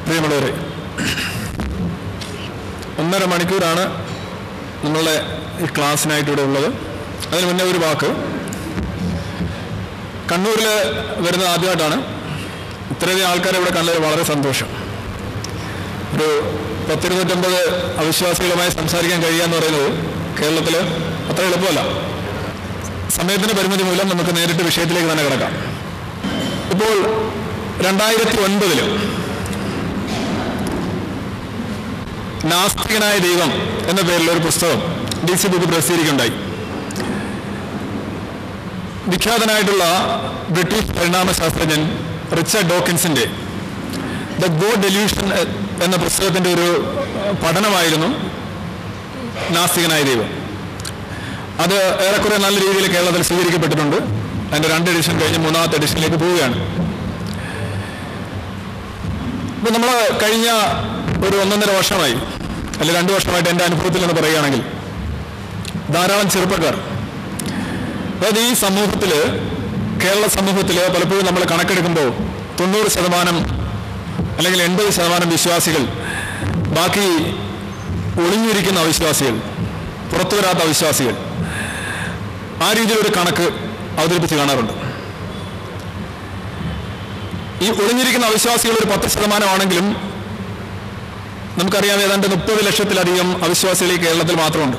പ്രിയമുള്ളവരെ ഒന്നര മണിക്കൂറാണ് നമ്മളുടെ ഈ ക്ലാസ്സിനായിട്ട് ഇവിടെ ഉള്ളത് അതിന് മുന്നേ ഒരു വാക്ക് കണ്ണൂരിൽ വരുന്നത് ആദ്യമായിട്ടാണ് ഇത്രയധികം ആൾക്കാരെ ഇവിടെ കണ്ടതിൽ വളരെ സന്തോഷം ഒരു പത്തിരുന്നൂറ്റമ്പത് അവിശ്വാസികളുമായി സംസാരിക്കാൻ കഴിയുക എന്ന് പറയുന്നത് കേരളത്തിൽ അത്ര എളുപ്പമല്ല സമയത്തിന്റെ പരിമിതി മൂലം നമുക്ക് നേരിട്ട് വിഷയത്തിലേക്ക് തന്നെ കിടക്കാം ഇപ്പോൾ രണ്ടായിരത്തി ഒൻപതില് നാസ്തികനായ ദൈവം എന്ന പേരിൽ ഒരു പുസ്തകം ഡി സി ബുക്ക് പ്രസിദ്ധീകരിക്കുകയുണ്ടായി വിഖ്യാതനായിട്ടുള്ള ബ്രിട്ടീഷ് പരിണാമ ശാസ്ത്രജ്ഞൻ റിച്ചർഡ് ഡോക്കിൻസിന്റെ ദ ഗോഡ് ഡെല്യൂഷൻ എന്ന പുസ്തകത്തിന്റെ ഒരു പഠനമായിരുന്നു നാസ്തികനായ ദൈവം അത് ഏറെക്കുറെ നല്ല രീതിയിൽ കേരളത്തിൽ സ്വീകരിക്കപ്പെട്ടിട്ടുണ്ട് അതിന്റെ രണ്ട് എഡിഷൻ കഴിഞ്ഞ് മൂന്നാമത്തെ എഡിഷനിലേക്ക് പോവുകയാണ് ഇപ്പൊ നമ്മൾ കഴിഞ്ഞ ഒരു ഒന്നൊന്നര വർഷമായി അല്ലെ രണ്ടു വർഷമായിട്ട് എൻ്റെ അനുഭവത്തിൽ എന്ന് പറയുകയാണെങ്കിൽ ധാരാളം ചെറുപ്പക്കാർ അതായത് ഈ സമൂഹത്തിൽ കേരള സമൂഹത്തിൽ പലപ്പോഴും നമ്മൾ കണക്കെടുക്കുമ്പോൾ തൊണ്ണൂറ് ശതമാനം അല്ലെങ്കിൽ എൺപത് ശതമാനം വിശ്വാസികൾ ബാക്കി ഒളിഞ്ഞിരിക്കുന്ന അവിശ്വാസികൾ പുറത്തു വരാത്ത അവിശ്വാസികൾ ആ രീതിയിലൊരു കണക്ക് അവതരിപ്പിച്ച് കാണാറുണ്ട് ഈ ഒളിഞ്ഞിരിക്കുന്ന അവിശ്വാസികൾ ഒരു പത്ത് ശതമാനമാണെങ്കിലും നമുക്കറിയാം ഏതാണ്ട് മുപ്പത് ലക്ഷത്തിലധികം അവിശ്വാസികൾ ഈ കേരളത്തിൽ മാത്രമുണ്ട്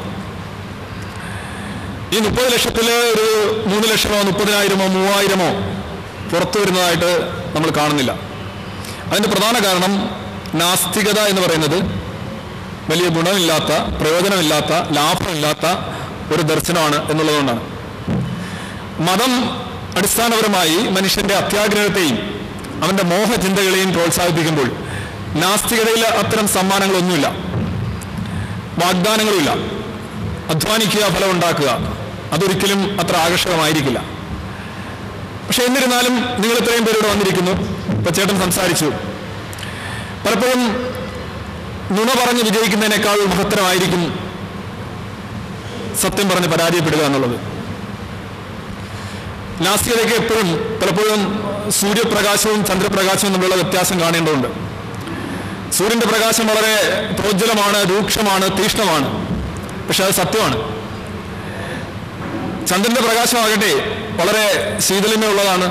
ഈ മുപ്പത് ലക്ഷത്തിൽ ഒരു മൂന്ന് ലക്ഷമോ മുപ്പതിനായിരമോ മൂവായിരമോ പുറത്തു വരുന്നതായിട്ട് നമ്മൾ കാണുന്നില്ല അതിന്റെ പ്രധാന കാരണം നാസ്തികത എന്ന് പറയുന്നത് വലിയ ഗുണമില്ലാത്ത പ്രയോജനമില്ലാത്ത ലാഭമില്ലാത്ത ഒരു ദർശനമാണ് എന്നുള്ളതുകൊണ്ടാണ് മതം അടിസ്ഥാനപരമായി മനുഷ്യന്റെ അത്യാഗ്രഹത്തെയും അവന്റെ മോഹചിന്തകളെയും പ്രോത്സാഹിപ്പിക്കുമ്പോൾ നാസ്തികതയിൽ അത്തരം സമ്മാനങ്ങളൊന്നുമില്ല വാഗ്ദാനങ്ങളുമില്ല അധ്വാനിക്കുക ഫലം ഉണ്ടാക്കുക അതൊരിക്കലും അത്ര ആകർഷകമായിരിക്കില്ല പക്ഷെ എന്നിരുന്നാലും നിങ്ങൾ ഇത്രയും പേരോട് വന്നിരിക്കുന്നു ഇപ്പൊ ചേട്ടൻ സംസാരിച്ചു പലപ്പോഴും നുണ പറഞ്ഞ് വിജയിക്കുന്നതിനേക്കാൾ മഹത്തരമായിരിക്കും സത്യം പറഞ്ഞ് പരാജയപ്പെടുക എന്നുള്ളത് നാസ്തികതയ്ക്ക് എപ്പോഴും പലപ്പോഴും സൂര്യപ്രകാശവും ചന്ദ്രപ്രകാശവും തമ്മിലുള്ള വ്യത്യാസം കാണേണ്ടതുണ്ട് സൂര്യന്റെ പ്രകാശം വളരെ പ്രോജ്വലമാണ് രൂക്ഷമാണ് തീഷ്ണമാണ് പക്ഷെ അത് സത്യമാണ് ചന്ദ്രന്റെ പ്രകാശമാകട്ടെ വളരെ ശീതളിമയുള്ളതാണ്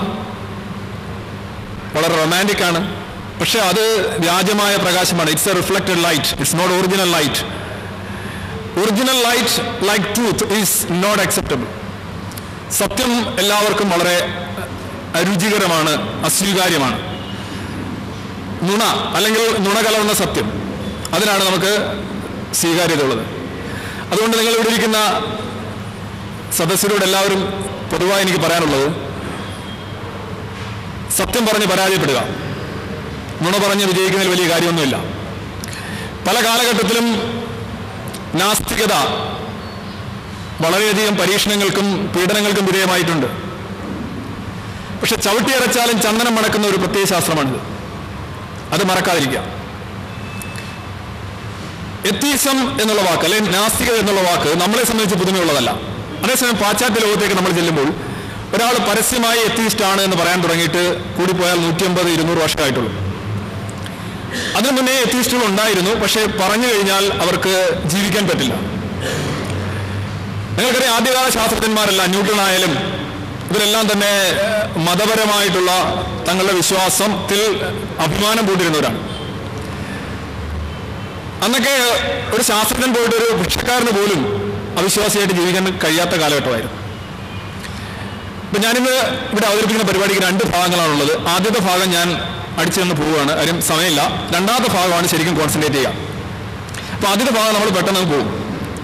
വളരെ റൊമാൻറ്റിക് ആണ് പക്ഷെ അത് വ്യാജമായ പ്രകാശമാണ് it's a reflected light it's not original light original light like truth is not acceptable സത്യം എല്ലാവർക്കും വളരെ അരുചികരമാണ് അസ്വീകാര്യമാണ് നുണ അല്ലെങ്കിൽ നുണ കലർന്ന സത്യം അതിനാണ് നമുക്ക് സ്വീകാര്യത ഉള്ളത് അതുകൊണ്ട് നിങ്ങൾ ഇവിടെ ഇരിക്കുന്ന സദസ്യരോട് എല്ലാവരും പൊതുവായി എനിക്ക് പറയാനുള്ളത് സത്യം പറഞ്ഞ് പരാജയപ്പെടുക നുണ പറഞ്ഞ് വിജയിക്കുന്നതിൽ വലിയ കാര്യമൊന്നുമില്ല പല കാലഘട്ടത്തിലും നാസ്തികത വളരെയധികം പരീക്ഷണങ്ങൾക്കും പീഡനങ്ങൾക്കും വിധേയമായിട്ടുണ്ട് പക്ഷെ ചവിട്ടിയടച്ചാലും ചന്ദനം മണക്കുന്ന ഒരു പ്രത്യേക ശാസ്ത്രമാണിത് അത് മറക്കാതിരിക്കുക എത്തീസം എന്നുള്ള വാക്ക് അല്ലെങ്കിൽ നാസ്തികത എന്നുള്ള വാക്ക് നമ്മളെ സംബന്ധിച്ച് പുതുമയുള്ളതല്ല അതേസമയം പാശ്ചാത്യ ലോകത്തേക്ക് നമ്മൾ ചെല്ലുമ്പോൾ ഒരാൾ പരസ്യമായി എത്തീസ്റ്റ് ആണ് എന്ന് പറയാൻ തുടങ്ങിയിട്ട് കൂടിപ്പോയാൽ നൂറ്റി അമ്പത് ഇരുന്നൂറ് വർഷമായിട്ടുള്ളൂ അതിനു മുന്നേ എത്തീസ്റ്റുകൾ ഉണ്ടായിരുന്നു പക്ഷേ പറഞ്ഞു കഴിഞ്ഞാൽ അവർക്ക് ജീവിക്കാൻ പറ്റില്ല നിങ്ങൾക്കറിയാം ആദ്യകാല ശാസ്ത്രജ്ഞന്മാരല്ല ന്യൂട്ടൺ ആയാലും ഇവരെല്ലാം തന്നെ ഏഹ്, മതപരമായിട്ടുള്ള തങ്ങളുടെ വിശ്വാസത്തിൽ അഭിമാനം പൂണ്ടിരുന്നവരാണ് അന്നൊക്കെ ഒരു ശാസ്ത്രജ്ഞൻ പോയിട്ട് ഒരു ഭിക്ഷക്കാരന് പോലും അവിശ്വാസിയായിട്ട് ജീവിക്കാൻ കഴിയാത്ത കാലഘട്ടമായിരുന്നു ഇപ്പൊ ഞാനിന്ന് ഇവിടെ അവതരിപ്പിക്കുന്ന പരിപാടിക്ക് രണ്ട് ഭാഗങ്ങളാണുള്ളത് ആദ്യത്തെ ഭാഗം ഞാൻ അടിച്ചു നിന്ന് പോവുകയാണ് കാര്യം സമയമില്ല രണ്ടാമത്തെ ഭാഗമാണ് ശരിക്കും കോൺസെൻട്രേറ്റ് ചെയ്യുക അപ്പൊ ആദ്യത്തെ ഭാഗം നമ്മൾ പെട്ടെന്ന് അങ്ങ് പോകും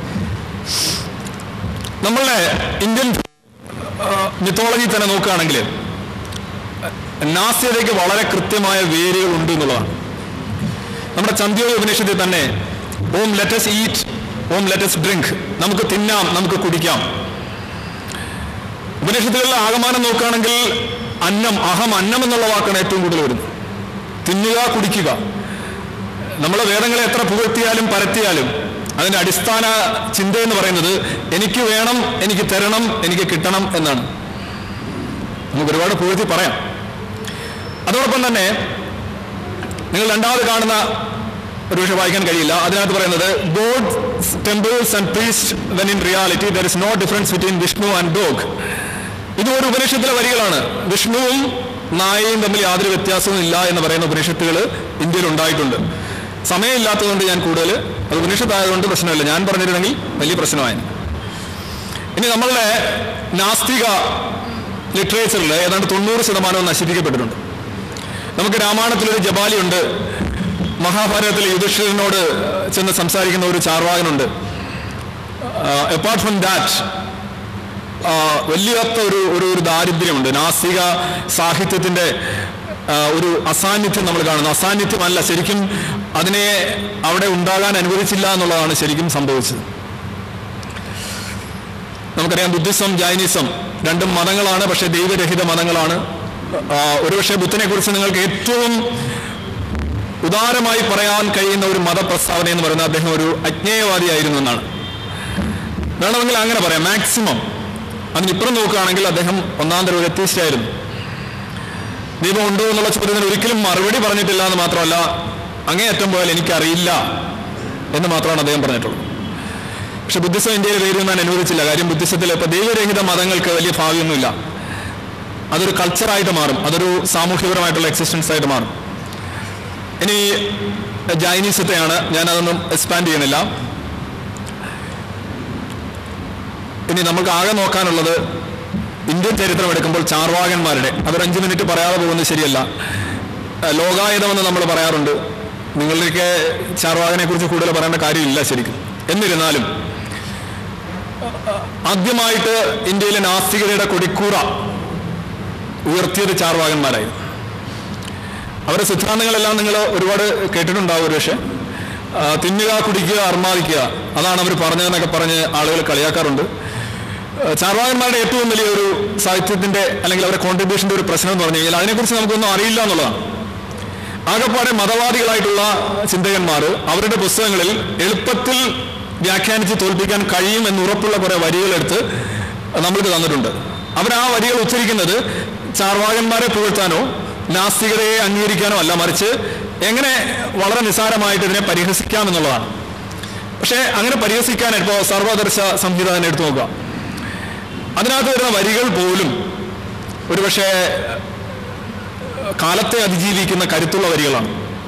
നമ്മളുടെ ഇന്ത്യൻ മിത്തോളജി തന്നെ നോക്കുകയാണെങ്കിൽ നാസ്യതയ്ക്ക് വളരെ കൃത്യമായ വേരുകൾ ഉണ്ട് എന്നുള്ളതാണ് നമ്മുടെ ചന്ദ്യോയ ഉപനിഷത്തിൽ തന്നെ Om let's eat Om let's drink നമുക്ക് തിന്നാം നമുക്ക് കുടിക്കാം ഉപനിഷത്തിലുള്ള ആകമാനം നോക്കുകയാണെങ്കിൽ അന്നം അഹം അന്നം എന്നുള്ള വാക്കാണ് ഏറ്റവും കൂടുതൽ വരുന്നത് തിന്നുക കുടിക്കുക നമ്മളെ വേദങ്ങളെ എത്ര പുകഴ്ത്തിയാലും പരത്തിയാലും അതിന്റെ അടിസ്ഥാന ചിന്ത എന്ന് പറയുന്നത് എനിക്ക് വേണം എനിക്ക് തരണം എനിക്ക് കിട്ടണം എന്നാണ് നമുക്ക് ഒരുപാട് പുകഴ്ത്തി പറയാം അതോടൊപ്പം തന്നെ നിങ്ങൾ രണ്ടാമത് കാണുന്ന ഒരു പക്ഷേ വായിക്കാൻ കഴിയില്ല അതിനകത്ത് പറയുന്നത് God temples and priest when in reality there is no difference between Vishnu and dog ഇത് ഒരു ഉപനിഷത്തിലെ വരികളാണ് വിഷ്ണുവും നായയും തമ്മിൽ യാതൊരു വ്യത്യാസവും ഇല്ല എന്ന് പറയുന്ന ഉപനിഷത്തുകൾ ഇന്ത്യയിൽ ഉണ്ടായിട്ടുണ്ട് സമയമില്ലാത്തതുകൊണ്ട് ഞാൻ കൂടുതൽ അത് ഉപനിഷത്തായതുകൊണ്ട് പ്രശ്നമില്ല ഞാൻ പറഞ്ഞിരുന്നെങ്കിൽ വലിയ പ്രശ്നമായിരുന്നു ഇനി നമ്മളുടെ നാസ്തിക ലിറ്ററേച്ചറിൽ ഏതാണ്ട് തൊണ്ണൂറ് ശതമാനവും നശിപ്പിക്കപ്പെട്ടിട്ടുണ്ട് നമുക്ക് രാമായണത്തിലൊരു ജപാലിയുണ്ട് മഹാഭാരതത്തിൽ യുധിഷ്ഠിരനോട് ചെന്ന് സംസാരിക്കുന്ന ഒരു ചാർവാകനുണ്ട് അപ്പാർട്ട് ഫ്രം ദാറ്റ് വലിയാത്ത ഒരു ഒരു ഒരു ദാരിദ്ര്യമുണ്ട് നാസ്തിക സാഹിത്യത്തിന്റെ ആ, ഒരു അസാന്നിധ്യം നമ്മൾ കാണുന്നു അസാന്നിധ്യമല്ല ശരിക്കും അതിനെ അവിടെ ഉണ്ടാകാൻ അനുവദിച്ചില്ല എന്നുള്ളതാണ് ശരിക്കും സംഭവിച്ചത് നമുക്കറിയാം ബുദ്ധിസം ജൈനിസം രണ്ടും മതങ്ങളാണ് പക്ഷേ ദൈവരഹിത മതങ്ങളാണ് ആ, ഒരുപക്ഷെ ബുദ്ധനെ കുറിച്ച് നിങ്ങൾക്ക് ഏറ്റവും ഉദാരമായി പറയാൻ കഴിയുന്ന ഒരു മതപ്രസ്താവന എന്ന് പറയുന്നത് അദ്ദേഹം ഒരു അജ്ഞേയവാദിയായിരുന്നു എന്നാണ് വേണമെങ്കിൽ അങ്ങനെ പറയാം മാക്സിമം അതിനിപ്പുറം നോക്കുകയാണെങ്കിൽ അദ്ദേഹം ഒന്നാം തരം ഒരു atheist ആയിരുന്നു ദൈവം ഉണ്ടോ എന്നുള്ള ചോദ്യത്തിന് ഒരിക്കലും മറുപടി പറഞ്ഞിട്ടില്ല എന്ന് മാത്രമല്ല അങ്ങേയറ്റം പോയാൽ എനിക്കറിയില്ല എന്ന് മാത്രമാണ് അദ്ദേഹം പറഞ്ഞിട്ടുള്ളത് പക്ഷെ ബുദ്ധിസം ഇന്ത്യയിൽ വേരുന്നാൻ അനുവദിച്ചില്ല കാര്യം ബുദ്ധിസത്തിൽ ഇപ്പൊ ദൈവരഹിത മതങ്ങൾക്ക് വലിയ ഭാവിയൊന്നുമില്ല അതൊരു കൾച്ചറായിട്ട് മാറും അതൊരു സാമൂഹികപരമായിട്ടുള്ള എക്സിസ്റ്റൻസ് ആയിട്ട് മാറും ഇനി ജൈനീസത്തെയാണ് ഞാൻ അതൊന്നും എക്സ്പാൻഡ് ചെയ്യുന്നില്ല ഇനി നമുക്ക് ആകെ നോക്കാനുള്ളത് ഇന്ത്യൻ ചരിത്രം എടുക്കുമ്പോൾ ചാർവാകന്മാരുടെ അതൊരു അഞ്ച് മിനിറ്റ് പറയാതെ പോകുന്നത് ശരിയല്ല ഏഹ് ലോകായുധമെന്ന് നമ്മൾ പറയാറുണ്ട് നിങ്ങളിലേക്ക് ചാർവാകനെ കുറിച്ച് കൂടുതൽ പറയേണ്ട കാര്യമില്ല ശരിക്കും എന്നിരുന്നാലും ആദ്യമായിട്ട് ഇന്ത്യയിലെ നാസ്തികതയുടെ കൊടിക്കൂറ ഉയർത്തിയത് ചാർവാകന്മാരായിരുന്നു അവരുടെ സിദ്ധാന്തങ്ങളെല്ലാം നിങ്ങൾ ഒരുപാട് കേട്ടിട്ടുണ്ടാവും ഒരു പക്ഷേ ആ, തിന്നുക കുടിക്കുക അർമാദിക്കുക അതാണ് അവർ പറഞ്ഞതെന്നൊക്കെ പറഞ്ഞ് ആളുകൾ കളിയാക്കാറുണ്ട് ആ, ചാർവാകന്മാരുടെ ഏറ്റവും വലിയ ഒരു സാഹിത്യത്തിന്റെ അല്ലെങ്കിൽ അവരുടെ കോൺട്രിബ്യൂഷന്റെ ഒരു പ്രശ്നം എന്ന് പറഞ്ഞു കഴിഞ്ഞാൽ അതിനെക്കുറിച്ച് നമുക്കൊന്നും അറിയില്ല എന്നുള്ളതാണ് ആകപ്പാടെ മതവാദികളായിട്ടുള്ള ചിന്തകന്മാർ അവരുടെ പുസ്തകങ്ങളിൽ എളുപ്പത്തിൽ വ്യാഖ്യാനിച്ച് തോൽപ്പിക്കാൻ കഴിയും എന്ന് ഉറപ്പുള്ള കുറെ വരികളെടുത്ത് നമ്മൾക്ക് തന്നിട്ടുണ്ട് അവർ ആ വരികൾ ഉച്ചരിക്കുന്നത് ചാർവാകന്മാരെ പുകഴ്ത്താനോ നാസ്തികതയെ അംഗീകരിക്കാനോ അല്ല മറിച്ച് എങ്ങനെ വളരെ നിസ്സാരമായിട്ട് ഇതിനെ പരിഹസിക്കാം എന്നുള്ളതാണ് പക്ഷേ അങ്ങനെ പരിഹസിക്കാൻ ഇപ്പോൾ സർവദർശ സംഹിത തന്നെ എടുത്തു നോക്കുക അതിനകത്ത് വരുന്ന വരികൾ പോലും ഒരുപക്ഷെ കാലത്തെ അതിജീവിക്കുന്ന കരുത്തുള്ള വരികളാണ്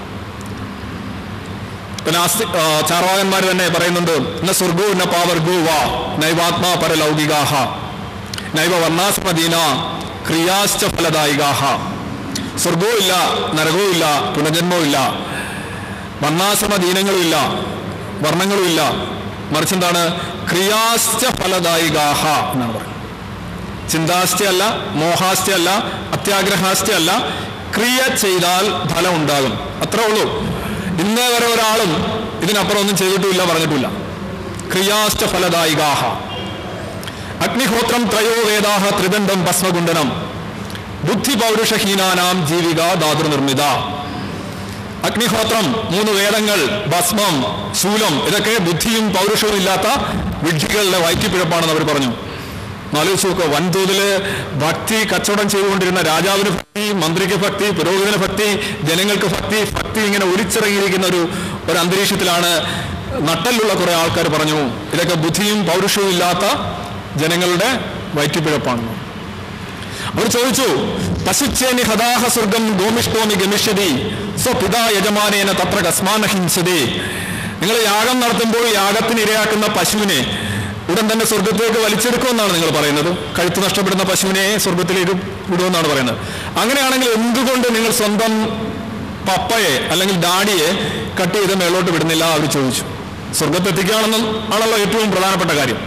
പിന്നെ ആസ്തി- ആ, ചാർവാകന്മാർ തന്നെ പറയുന്നുണ്ട് ന സ്വർഗോ ന പാവർഗോ വാ നൈവാത്മാ പരലൗകികാഹ നൈവ വർണ്ണാശ്രമദീന ക്രിയാശ്ച ഫലദായികാഹ സ്വർഗവും ഇല്ല നരകവും ഇല്ല പുനർജന്മവും ഇല്ല വർണ്ണാശ്രമ ദീനങ്ങളും ഇല്ല വർണ്ണങ്ങളും ഇല്ല മറിച്ച് എന്താണ് ക്രിയാശ്ച ഫലദായികാഹ എന്നാണ് പറയുന്നത് ചിന്താസ്ഥ്യല്ല മോഹാസ്ഥ്യല്ല അത്യാഗ്രഹാസ്ഥ്യല്ല ക്രിയ ചെയ്താൽ ഫലം ഉണ്ടാകും അത്രേ ഉള്ളൂ ഇന്നേ വരെ ഒരാളും ഇതിനപ്പുറം ഒന്നും ചെയ്തിട്ടുമില്ല പറഞ്ഞിട്ടില്ല ക്രിയാശ്ച ഫലദായികാഹ അഗ്നിഹോത്രം ത്രയോ വേദാഹ ത്രിദണ്ഡം ഭസ്മകുണ്ടനം ബുദ്ധി പൗരുഷഹീനാനാം ജീവിക ധാതൃനിർമ്മിത അഗ്നിഹോത്രം മൂന്ന് വേദങ്ങൾ ഭസ്മം ശൂലം ഇതൊക്കെ ബുദ്ധിയും പൗരുഷവും ഇല്ലാത്ത വിഡ്ഢികളുടെ വയറ്റിപ്പിഴപ്പാണെന്ന് അവർ പറഞ്ഞു ആലോചിച്ച് നോക്കുക വൻതോതില് ഭക്തി കച്ചവടം ചെയ്തുകൊണ്ടിരുന്ന രാജാവിന് ഭക്തി മന്ത്രിക്ക് ഭക്തി പുരോഹിതന് ഭക്തി ജനങ്ങൾക്ക് ഭക്തി ഭക്തി ഇങ്ങനെ ഒലിച്ചിറങ്ങിയിരിക്കുന്ന ഒരു ഒരു അന്തരീക്ഷത്തിലാണ് നട്ടലുള്ള കുറെ ആൾക്കാർ പറഞ്ഞു ഇതൊക്കെ ബുദ്ധിയും പൗരുഷവും ഇല്ലാത്ത ജനങ്ങളുടെ വയറ്റിപ്പിഴപ്പാണെന്ന് അവർ ചോദിച്ചു പശുച്ചേനി ഹദാഹ സ്വർഗം ഗോമിഷ്ടോമി ഗമിഷ്യതി സ്വപിതാ യജമാനേന തത്ര കസ്മാന ഹിംസതി നിങ്ങൾ യാഗം നടത്തുമ്പോൾ യാഗത്തിന് ഇരയാക്കുന്ന പശുവിനെ ഉടൻ തന്നെ സ്വർഗത്തിലേക്ക് വലിച്ചെടുക്കുമെന്നാണ് നിങ്ങൾ പറയുന്നത് കഴുത്ത് നഷ്ടപ്പെടുന്ന പശുവിനെ സ്വർഗത്തിലേക്ക് വിടുമെന്നാണ് പറയുന്നത് അങ്ങനെയാണെങ്കിൽ എന്തുകൊണ്ട് നിങ്ങൾ സ്വന്തം പപ്പയെ അല്ലെങ്കിൽ ഡാഡിയെ കട്ട് ചെയ്ത് മേളോട്ട് വിടുന്നില്ല അവർ ചോദിച്ചു സ്വർഗത്തെത്തിക്കുകയാണെന്നും ആണല്ലോ ഏറ്റവും പ്രധാനപ്പെട്ട കാര്യം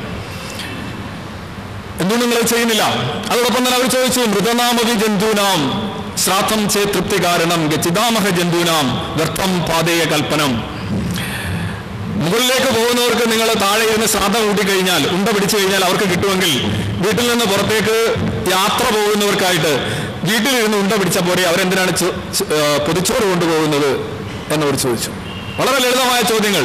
എന്തുകൊണ്ട് നിങ്ങൾ അത് ചെയ്യുന്നില്ല അതോടൊപ്പം തന്നെ അവർ ചോദിച്ചു മൃതനാമവി ജന്തുനാം ശ്രാദ്ധം ചേ തൃപ്തി കാരണം ഗച്ചിതാമഹ ജന്തുനാം വ്യർത്ഥം പാതേയ കൽപ്പനം മുകളിലേക്ക് പോകുന്നവർക്ക് നിങ്ങൾ താഴെ ഇരുന്ന് ശ്രാദ്ധം കൂട്ടിക്കഴിഞ്ഞാൽ ഉണ്ട പിടിച്ചു കഴിഞ്ഞാൽ അവർക്ക് കിട്ടുമെങ്കിൽ വീട്ടിൽ നിന്ന് പുറത്തേക്ക് യാത്ര പോകുന്നവർക്കായിട്ട് വീട്ടിലിരുന്ന് ഉണ്ട പിടിച്ച പോലെ അവരെന്തിനാണ് ചു- ചു- ആ, പൊതിച്ചോറ് കൊണ്ടുപോകുന്നത് എന്നവർ ചോദിച്ചു വളരെ ലളിതമായ ചോദ്യങ്ങൾ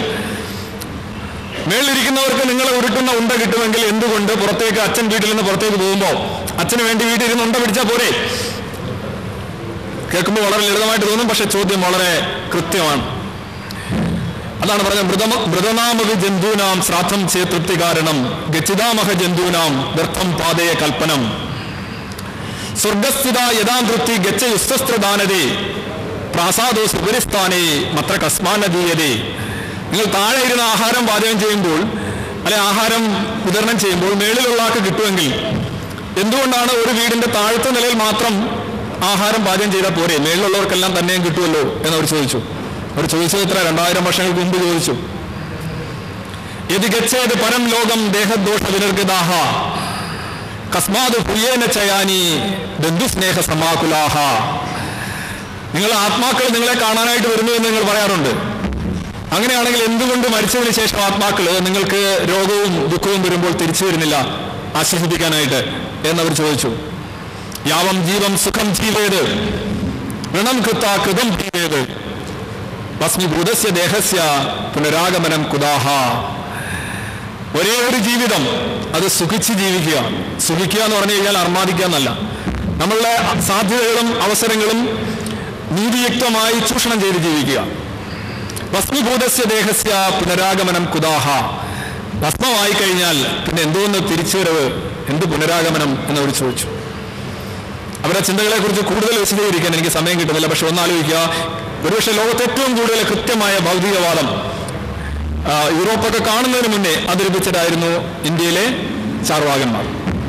മേളിലിരിക്കുന്നവർക്ക് നിങ്ങൾ ഉരുട്ടുന്ന ഉണ്ട കിട്ടുമെങ്കിൽ എന്തുകൊണ്ട് പുറത്തേക്ക് അച്ഛൻ വീട്ടിൽ നിന്ന് പുറത്തേക്ക് പോകുമ്പോൾ അച്ഛന് വേണ്ടി വീട്ടിൽ ഇരുന്ന് ഉണ്ട പിടിച്ചാൽ പോരെ കേൾക്കുമ്പോൾ വളരെ ലളിതമായിട്ട് തോന്നും പക്ഷെ ചോദ്യം വളരെ കൃത്യമാണ് അതാണ് പറഞ്ഞത് മൃതമ മൃതനാമവി ജന്തൂനാം ശ്രാദ്ധം ചേ തൃപ്തി കാരണം ഗച്ഛിതാമഹ ജന്തൂനാം വ്യർത്ഥം പാതയ കൽപ്പനം സ്വർഗസ്ഥിത യഥാം തൃപ്തി ഗച്ഛ യുസ്തസ്ത്രദാനതേ പ്രാസാദോ സുപരിസ്ഥാനേ മത്ര കസ്മാനദീയതേ നിങ്ങൾ താഴെ ഇരുന്ന് ആഹാരം പാചകം ചെയ്യുമ്പോൾ അല്ലെ ആഹാരം വിതരണം ചെയ്യുമ്പോൾ മേളിലുള്ള ആൾക്ക് കിട്ടുമെങ്കിൽ എന്തുകൊണ്ടാണ് ഒരു വീടിന്റെ താഴത്തെ നിലയിൽ മാത്രം ആഹാരം പാചകം ചെയ്താൽ പോരെ മേളിലുള്ളവർക്കെല്ലാം തന്നെയും കിട്ടുമല്ലോ എന്നവർ ചോദിച്ചു അവർ ചോദിച്ചത് ഇത്ര രണ്ടായിരം വർഷങ്ങൾക്ക് മുമ്പ് ചോദിച്ചു യതി ഗച്ഛേത് പരം ലോകം ദേഹദോഷ വിനർഗതാഹ കസ്മാത് പ്രിയേന ചയാനി ബന്ധുസ്നേഹ സമാകുലാഹ നിങ്ങൾ ആത്മാക്കൾ നിങ്ങളെ കാണാനായിട്ട് വരുന്നു എന്ന് നിങ്ങൾ പറയാറുണ്ട് അങ്ങനെയാണെങ്കിൽ എന്തുകൊണ്ട് മരിച്ചതിന് ശേഷം ആത്മാക്കൾ നിങ്ങൾക്ക് രോഗവും ദുഃഖവും വരുമ്പോൾ തിരിച്ചു വരുന്നില്ല ആശ്വസിപ്പിക്കാനായിട്ട് എന്നവർ ചോദിച്ചു യാവം ജീവം സുഖം ജീവേത് ഋണം കൃത്ത കൃതം ജീവേത് ഭസ്മീഭൂതസ്യ ദേഹസ്യ പുനരാഗമനം കുദാഹ ഒരേ ഒരു ജീവിതം അത് സുഖിച്ച് ജീവിക്കുക സുഖിക്കുക എന്ന് പറഞ്ഞു കഴിഞ്ഞാൽ അർമാദിക്കുക എന്നല്ല നമ്മളുടെ സാധ്യതകളും അവസരങ്ങളും നീതിയുക്തമായി ചൂഷണം ചെയ്ത് ജീവിക്കുക ഭസ്മീഭൂതസ്യ ദേഹസ്യ പുനരാഗമനം കുദാഹ ഭസ്മമായി കഴിഞ്ഞാൽ പിന്നെ എന്തോന്ന് തിരിച്ചുവരവ് എന്ത് പുനരാഗമനം എന്നവർ ചോദിച്ചു അവരുടെ ചിന്തകളെ കുറിച്ച് കൂടുതൽ വിശദീകരിക്കാൻ എനിക്ക് സമയം കിട്ടുന്നില്ല പക്ഷെ ഒന്നാലോചിക്കുക ഒരുപക്ഷെ ലോകത്ത് ഏറ്റവും കൂടുതൽ കൃത്യമായ ഭൗതികവാദം ആ, യൂറോപ്പൊക്കെ കാണുന്നതിന് മുന്നേ അവതരിപ്പിച്ചതായിരുന്നു ഇന്ത്യയിലെ ചാർവാകന്മാർ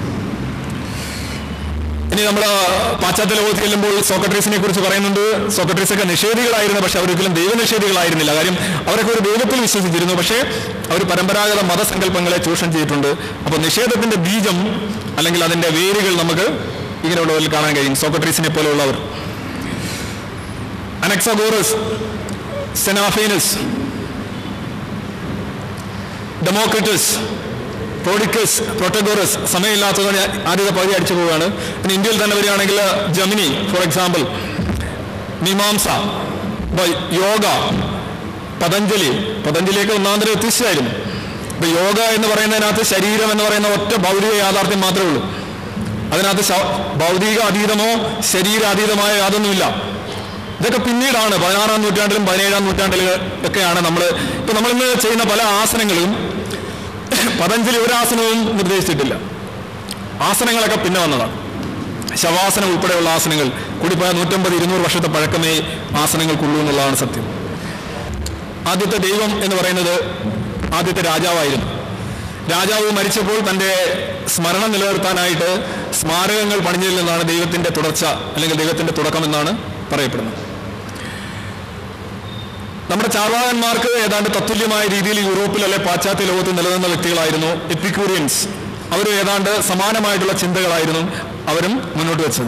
ഇനി നമ്മൾ പാശ്ചാത്യ ലോകത്ത് ചെല്ലുമ്പോൾ സോക്രട്ടീസിനെ കുറിച്ച് പറയുന്നുണ്ട് സോക്രട്ടീസ് ഒക്കെ നിഷേധികളായിരുന്നു പക്ഷെ അവരൊരിക്കലും ദൈവനിഷേധികളായിരുന്നില്ല കാര്യം അവരൊക്കെ ഒരു ദൈവത്തിൽ വിശ്വസിച്ചിരുന്നു പക്ഷേ അവർ പരമ്പരാഗത മതസങ്കല്പങ്ങളെ ചൂഷണം ചെയ്തിട്ടുണ്ട് അപ്പോൾ നിഷേധത്തിന്റെ ബീജം അല്ലെങ്കിൽ അതിന്റെ വേരുകൾ നമുക്ക് ഇങ്ങനെയുള്ളവരിൽ കാണാൻ കഴിയും സോക്രട്ടീസിനെ പോലെയുള്ളവർ അനക്സഗോറസ് സെനാഫീനസ് ഡെമോക്രിറ്റസ് പ്രോഡിക്കസ് പ്രൊട്ടഗോറസ് സമയമില്ലാത്തതുകൊണ്ട് ഞാൻ ആദ്യത്തെ പകുതി അടിച്ചു പോവുകയാണ് പിന്നെ ഇന്ത്യയിൽ തന്നെ വരികയാണെങ്കിൽ ജമിനി ഫോർ എക്സാമ്പിൾ മീമാംസ ഇപ്പൊ യോഗ പതഞ്ജലി പതഞ്ജലിയൊക്കെ ഒന്നാന്തരം എത്തിച്ചായിരുന്നു ഇപ്പൊ യോഗ എന്ന് പറയുന്നതിനകത്ത് ശരീരം എന്ന് പറയുന്ന ഒറ്റ ഭൗതിക യാഥാർത്ഥ്യം മാത്രമേ ഉള്ളൂ അതിനകത്ത് ശ- ഭൗതിക അതീതമോ ശരീരാതീതമായ യാതൊന്നുമില്ല ഇതൊക്കെ പിന്നീടാണ് പതിനാറാം നൂറ്റാണ്ടിലും പതിനേഴാം നൂറ്റാണ്ടിലും ഒക്കെയാണ് നമ്മൾ ഇപ്പൊ നമ്മളിന്ന് ചെയ്യുന്ന പല ആസനങ്ങളും പതഞ്ജലി ഒരു ആസനവും നിർദ്ദേശിച്ചിട്ടില്ല ആസനങ്ങളൊക്കെ പിന്നെ വന്നതാണ് ശവാസനം ഉൾപ്പെടെയുള്ള ആസനങ്ങൾ കൂടിപ്പോയ നൂറ്റമ്പത് ഇരുന്നൂറ് വർഷത്തെ പഴക്കമേ ആസനങ്ങൾക്കുള്ളൂ എന്നുള്ളതാണ് സത്യം ആദ്യത്തെ ദൈവം എന്ന് പറയുന്നത് ആദ്യത്തെ രാജാവായിരുന്നു രാജാവ് മരിച്ചപ്പോൾ തൻ്റെ സ്മരണം നിലനിർത്താനായിട്ട് സ്മാരകങ്ങൾ പണിഞ്ഞതിൽ നിന്നാണ് ദൈവത്തിന്റെ തുടർച്ച അല്ലെങ്കിൽ ദൈവത്തിന്റെ തുടക്കം എന്നാണ് പറയപ്പെടുന്നത് നമ്മുടെ ചാർവാകന്മാർക്ക് ഏതാണ്ട് തത്തുല്യമായ രീതിയിൽ യൂറോപ്പിൽ അല്ലെ പാശ്ചാത്യ ലോകത്ത് നിലനിന്ന വ്യക്തികളായിരുന്നു എപ്പിക്യൂറിയൻസ് അവർ ഏതാണ്ട് സമാനമായിട്ടുള്ള ചിന്തകളായിരുന്നു അവരും മുന്നോട്ട് വെച്ചത്